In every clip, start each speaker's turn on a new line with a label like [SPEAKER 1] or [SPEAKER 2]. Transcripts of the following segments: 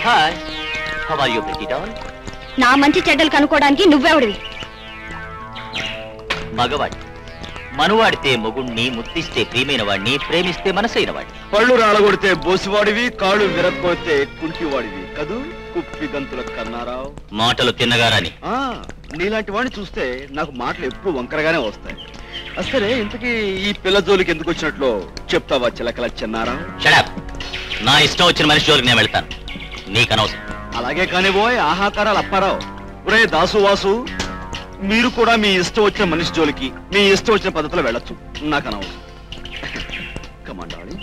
[SPEAKER 1] Hi how are you pretty doll
[SPEAKER 2] నా మంచి చెడ్డలు కనుక్కోవడానికి నువ్వెవడివి
[SPEAKER 1] మగవాడి మనువాడితే మొగుణ్ణి ముద్దిస్తే ప్రియమైన వాడిని ప్రేమిస్తే మనసైన వాడిని
[SPEAKER 3] పళ్ళు రాలగొడితే బోసివాడివి కాళ్ళు విరక్కొడితే కుంటివాడివి కదూ కుప్పి గంతుల కన్నారావు
[SPEAKER 1] మాటలు తిన్నగారని
[SPEAKER 3] ఆ, నీలాంటి వాడిని చూస్తే నాకు మాటలు ఎప్పుడు వంకరగానే వస్తాయి అసలే ఇంతకీ ఈ పిల్ల జోలికి ఎందుకు వచ్చినట్లు చెప్తావా చిలకల చిన్నారా
[SPEAKER 1] షడాప్ నా ఇష్టం వచ్చిన మనిషి జోలికి నేను వెళ్తాను నీకు అనవసరం
[SPEAKER 3] అలాగే కానీ పోయ్ ఆహాకారాలు అప్పారావు ఒరే దాసు వాసు మీరు కూడా మీ ఇష్టం వచ్చిన మనిషి జోలికి మీ ఇష్టం వచ్చిన పద్ధతిలో వెళ్ళొచ్చు నాకు అనవసరం కమాండాలి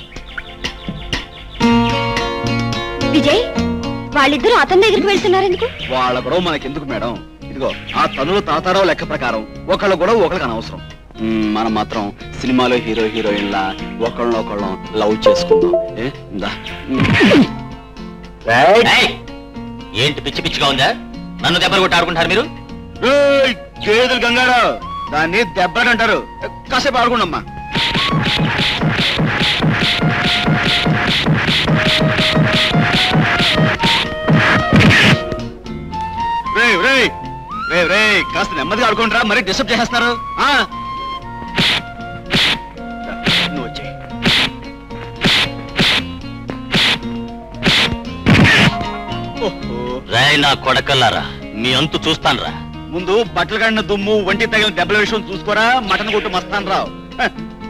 [SPEAKER 2] విజయ్ వాళ్ళిద్దరూ అతని దగ్గరికి వెళ్తున్నారు ఎందుకు
[SPEAKER 3] వాళ్ళ గొడవ మనకెందుకు మేడం ఇదిగో ఆ తనులు తాతారావు లెక్క ప్రకారం ఒకళ్ళ గొడవ ఒకళ్ళకి అనవసరం మ్మ్, మనం మాత్రం సినిమాలో హీరో హీరోయిన్లా ఒకళ్ళనొకళ్ళం లవ్ చేసుకుందాం ఏ ఇందా
[SPEAKER 1] ఏయ్! ఏంటి పిచ్చి పిచ్చిగా ఉందా నన్ను దెబ్బలు కొట్టి ఆడుకుంటారు మీరు
[SPEAKER 3] ఏయ్, గేదెలు గంగాడు దాన్ని దెబ్బడంటారు కాసేపు ఆడుకోండమ్మా రేయ్, రేయ్, రేయ్, రేయ్, కాస్త నెమ్మదిగా ఆడుకుంటారా మరీ డిస్టర్బ్ చేసేస్తున్నారు ఆ? నువ్వు వచ్చేయ్. ఓహో
[SPEAKER 1] రాయ్ నా కొడకల్లారా మీ అంతు చూస్తాను రా
[SPEAKER 3] ముందు బట్టలు కడిన దుమ్ము వంటి తగిన దెబ్బల విషయం చూసుకోరా మటన్ కొట్టు మస్తాన్ రావు హ,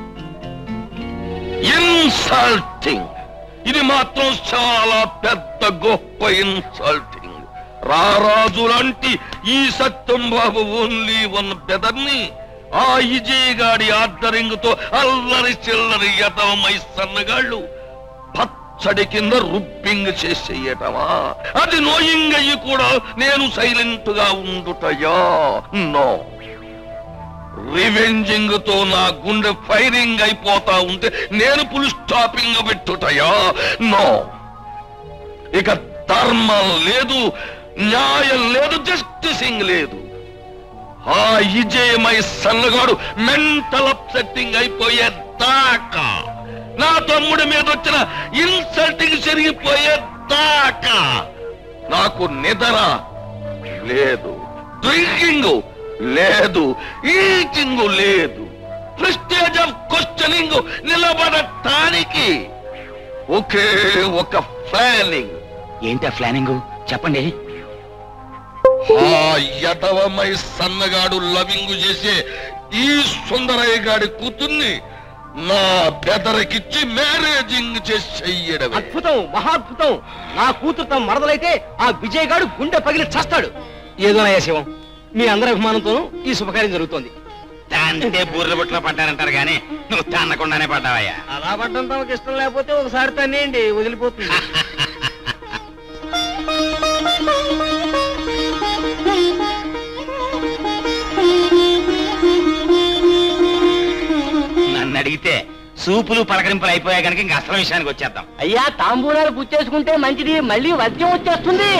[SPEAKER 4] ఇన్సల్టింగ్ ఇది మాత్రం చాలా పెద్ద గొప్ప ఇన్సల్టింగ్ రారాజు లాంటి ఈ సత్యం బాబు ఓన్లీ వన్ బెదర్ని ఆ ఇజయ్ గాడి ఆర్డరింగ్ తో అల్లరి చిల్లరి యతమై సన్నగాళ్ళు పచ్చడి కింద రుబ్బింగ్ చేసేయటమా అది నోయింగ్ అయ్యి కూడా నేను సైలెంట్ గా ఉండుటయా నో రివెంజింగ్ తో నా గుండె ఫైరింగ్ అయిపోతా ఉంటే నేను పుల్ స్టాపింగ్ పెట్టుటయా నో ఇక ధర్మం లేదు న్యాయం లేదు జస్టిసింగ్ లేదు ఆ ఇజయమై సన్నగాడు మెంటల్ అప్సెట్టింగ్ అయిపోయే దాకా నా తమ్ముడి మీద వచ్చిన ఇన్సల్టింగ్ జరిగిపోయే దాకా నాకు నిద్ర లేదు డ్రింకింగ్ లేదు ఈటింగ్ లేదు ప్రెస్టేజ్ ఆఫ్ క్వశ్చనింగ్ నిలబడటానికి ఒకే ఒక ప్లానింగ్
[SPEAKER 1] ఏంటి ఆ ప్లానింగ్ చెప్పండి
[SPEAKER 4] ఆ యతవమై సన్నగాడు లవింగు చేసే ఈ సుందరయ్య గాడి కూతుర్ని నా బెదరకిచ్చి మ్యారేజింగ్ చేసి చెయ్యడమే
[SPEAKER 5] అద్భుతం మహాద్భుతం నా కూతురు తమ మరదలైతే ఆ విజయ్ గాడు గుండె పగిలి చస్తాడు ఏదోనయ్యా శివం మీ అందరి అభిమానంతోనూ ఈ శుభకార్యం జరుగుతోంది
[SPEAKER 1] తాంతే బూర్ర బుట్లో పడ్డారంటారు కానీ నువ్వు తన్నకుండానే పడ్డావయ్యా
[SPEAKER 5] అలా పడ్డం తమకు ఇష్టం లేకపోతే ఒకసారి తన్నేయండి వదిలిపోతుంది
[SPEAKER 1] నన్ను అడిగితే సూపులు పలకరింపులు అయిపోయా కనుక ఇంకా అసలు విషయానికి వచ్చేద్దాం
[SPEAKER 5] అయ్యా తాంబూలాలు పుచ్చేసుకుంటే మంచిది మళ్ళీ వద్యం వచ్చేస్తుంది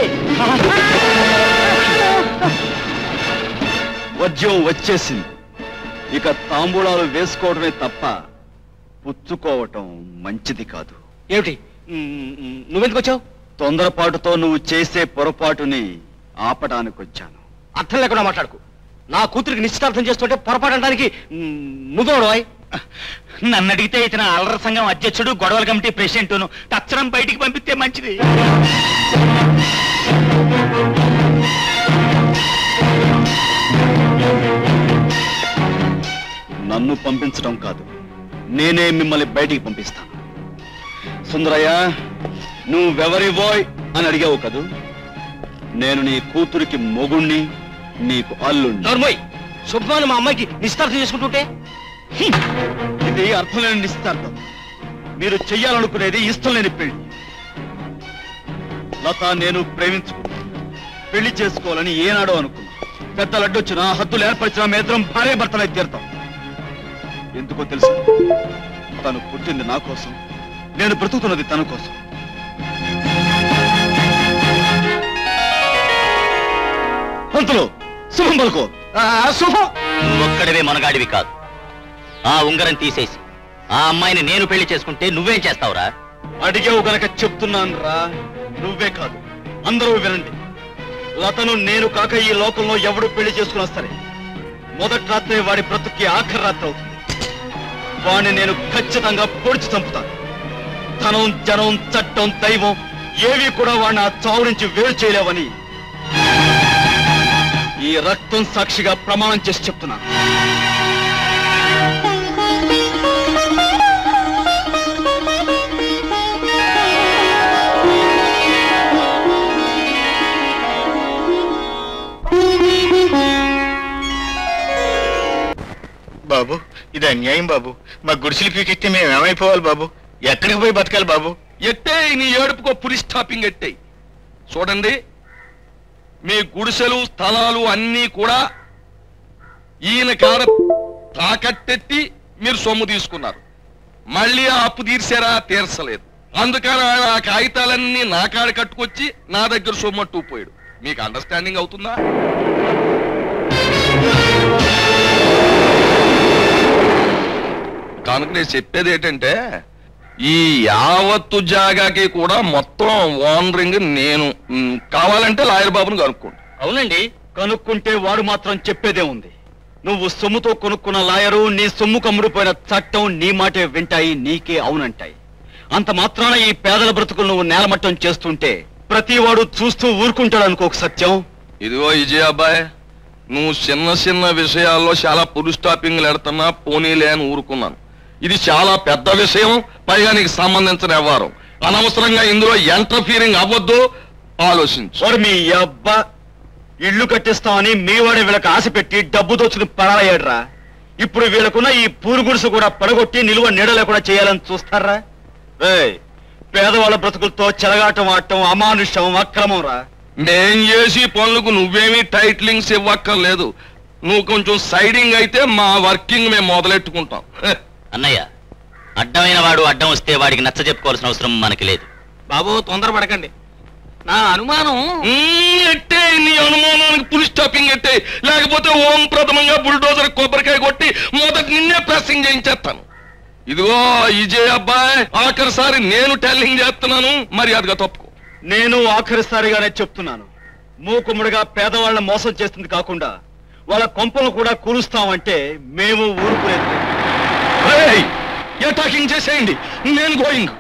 [SPEAKER 3] వద్యం వచ్చేసింది ఇక తాంబూలాలు వేసుకోవడమే తప్ప పుచ్చుకోవటం మంచిది కాదు
[SPEAKER 5] ఏమిటి నువ్వెందుకు వచ్చావు
[SPEAKER 3] తొందరపాటుతో నువ్వు చేసే పొరపాటుని ఆపటానికి వచ్చాను
[SPEAKER 5] అర్థం లేకుండా మాట్లాడుకు నా కూతురికి నిశ్చితార్థం చేస్తుంటే పొరపాటు అనడానికి నువ్వెవడవాయ్
[SPEAKER 1] నన్ను అడిగితే ఇతను అల్లర సంఘం అధ్యక్షుడు గొడవల కమిటీ ప్రెసిడెంట్ తక్షణం బయటికి పంపిస్తే మంచిది
[SPEAKER 3] నన్ను పంపించడం కాదు నేనే మిమ్మల్ని బయటికి పంపిస్తాను సుందరయ్య నువ్వెవరివోయ్ అని అడిగావు కదూ నేను నీ కూతురికి మొగుణ్ణి నీకు అల్లుణ్ణి
[SPEAKER 5] నోర్మోయ్ శుభ్మాను మా అమ్మాయికి నిశ్చితార్థం చేసుకుంటుంటే
[SPEAKER 3] ఇది అర్థం లేని నిశ్చితార్థం మీరు చెయ్యాలనుకునేది ఇష్టం లేని పెళ్లి లత నేను ప్రేమించుకున్నా పెళ్లి చేసుకోవాలని ఏనాడో అనుకున్నా పెద్ద లడ్డొచ్చినా హద్దులు ఏర్పరిచిన మేత్రం భార్య భర్తలై తీరుతాం ఎందుకో తెలుసు తను పుట్టింది నా కోసం నేను బ్రతుకుతున్నది తన కోసం పంతులు శుభం పలుకో శుభం
[SPEAKER 1] నువ్వొక్కడివే మనగాడివి కాదు ఆ ఉంగరం తీసేసి ఆ అమ్మాయిని నేను పెళ్లి చేసుకుంటే నువ్వేం చేస్తావురా
[SPEAKER 3] అడిగావు గనక చెప్తున్నాను రా నువ్వే కాదు అందరూ వినండి లతను నేను కాక ఈ లోకంలో ఎవడు పెళ్లి చేసుకున్నా సరే మొదటి రాత్రే వాడి బ్రతుక్కి ఆఖరి రాత్రి అవుతుంది వాడిని నేను ఖచ్చితంగా పొడిచి చంపుతాను ధనం జనం చట్టం దైవం ఏవి కూడా వాడిని ఆ చావు నుంచి వేరు చేయలేవని ఈ రక్తం సాక్షిగా ప్రమాణం చేసి చెప్తున్నాను
[SPEAKER 6] బాబు ఇది అన్యాయం బాబు మా గుడిసెలు పీకెత్తే మేము ఏమైపోవాలి బాబు ఎక్కడికి పోయి బతకాలి బాబు
[SPEAKER 4] ఎట్టే నీ ఏడుపుకో పులి స్టాపింగ్ ఎట్టే చూడండి మీ గుడిసెలు స్థలాలు అన్నీ కూడా ఈయన కాడ తాకట్టెట్టి మీరు సొమ్ము తీసుకున్నారు మళ్ళీ ఆ అప్పు తీర్చారా తీర్చలేదు అందుకని ఆయన ఆ కాగితాలన్నీ నా కాడ కట్టుకొచ్చి నా దగ్గర సొమ్మట్టు పోయాడు మీకు అండర్స్టాండింగ్ అవుతుందా కనుక నేను చెప్పేది ఏంటంటే ఈ యావత్తు జాగాకి కూడా మొత్తం ఓనరింగ్ నేను మ్, కావాలంటే లాయర్ బాబుని కనుక్కోండి
[SPEAKER 5] అవునండి
[SPEAKER 3] కనుక్కుంటే వాడు మాత్రం చెప్పేదే ఉంది నువ్వు సొమ్ముతో కొనుక్కున్న లాయరు నీ సొమ్ము కమ్ముడిపోయిన చట్టం నీ మాటే వింటాయి నీకే అవునంటాయి అంత మాత్రాన ఈ పేదల బ్రతుకులు నువ్వు నేలమట్టం చేస్తుంటే ప్రతి వాడు చూస్తూ ఊరుకుంటాడు అనుకోక సత్యం
[SPEAKER 4] ఇదిగో విజయ్ అబ్బాయ్ నువ్వు చిన్న చిన్న విషయాల్లో చాలా పురు స్టాపింగ్లు ఎడుతున్నా పోనీలే అని ఊరుకున్నాను ఇది చాలా పెద్ద విషయం పైగా నీకు సంబంధించిన వ్యవహారం అనవసరంగా ఇందులో ఎంటర్ఫీరింగ్ అవ్వద్దు ఆలోచించు
[SPEAKER 3] వాడు మీ అబ్బా ఇల్లు కట్టిస్తామని మీ వాడే వీళ్ళకి ఆశ పెట్టి డబ్బు దోచుకుని పరాలయ్యాడురా ఇప్పుడు వీళ్ళకున్న ఈ పూరు గుడిసె కూడా పడగొట్టి నిలువ నీడ లేకుండా చేయాలని చూస్తారా రేయ్ పేదవాళ్ళ బ్రతుకులతో చెలగాటం ఆడటం అమానుషం అక్రమం రా
[SPEAKER 4] మేం చేసి పనులకు నువ్వేమీ టైట్లింగ్స్ ఇవ్వక్కర్లేదు నువ్వు కొంచెం సైడింగ్ అయితే మా వర్కింగ్ మేము మొదలెట్టుకుంటాం హె.
[SPEAKER 1] అన్నయ్య అడ్డమైన వాడు అడ్డం వస్తే వాడికి నచ్చ చెప్పుకోవాల్సిన అవసరం మనకి లేదు
[SPEAKER 5] బాబు తొందరపడకండి నా అనుమానం
[SPEAKER 4] మ్మ్, ఎట్టే నీ అనుమానానికి పులి స్టాపింగ్ ఎట్టే లేకపోతే ఓం ప్రథమంగా బుల్డోజర్ కొబ్బరికాయ కొట్టి మొదటి నిన్నే ప్రెస్సింగ్ చేయించేస్తాను ఇదిగో విజయ్ అబ్బాయ్ ఆఖరిసారి నేను టెల్లింగ్ చేస్తున్నాను మర్యాదగా తప్పుకో
[SPEAKER 3] నేను ఆఖరిసారిగానే చెప్తున్నాను మూకుముడిగా పేదవాళ్ళని మోసం చేస్తుంది కాకుండా వాళ్ళ కొంపలు కూడా కూలుస్తామంటే మేము ఊరుకునేది లేదు.
[SPEAKER 4] అటాకింగ్ చేసేయండి నేను గోయింగ్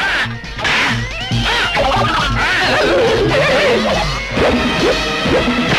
[SPEAKER 1] నేరాను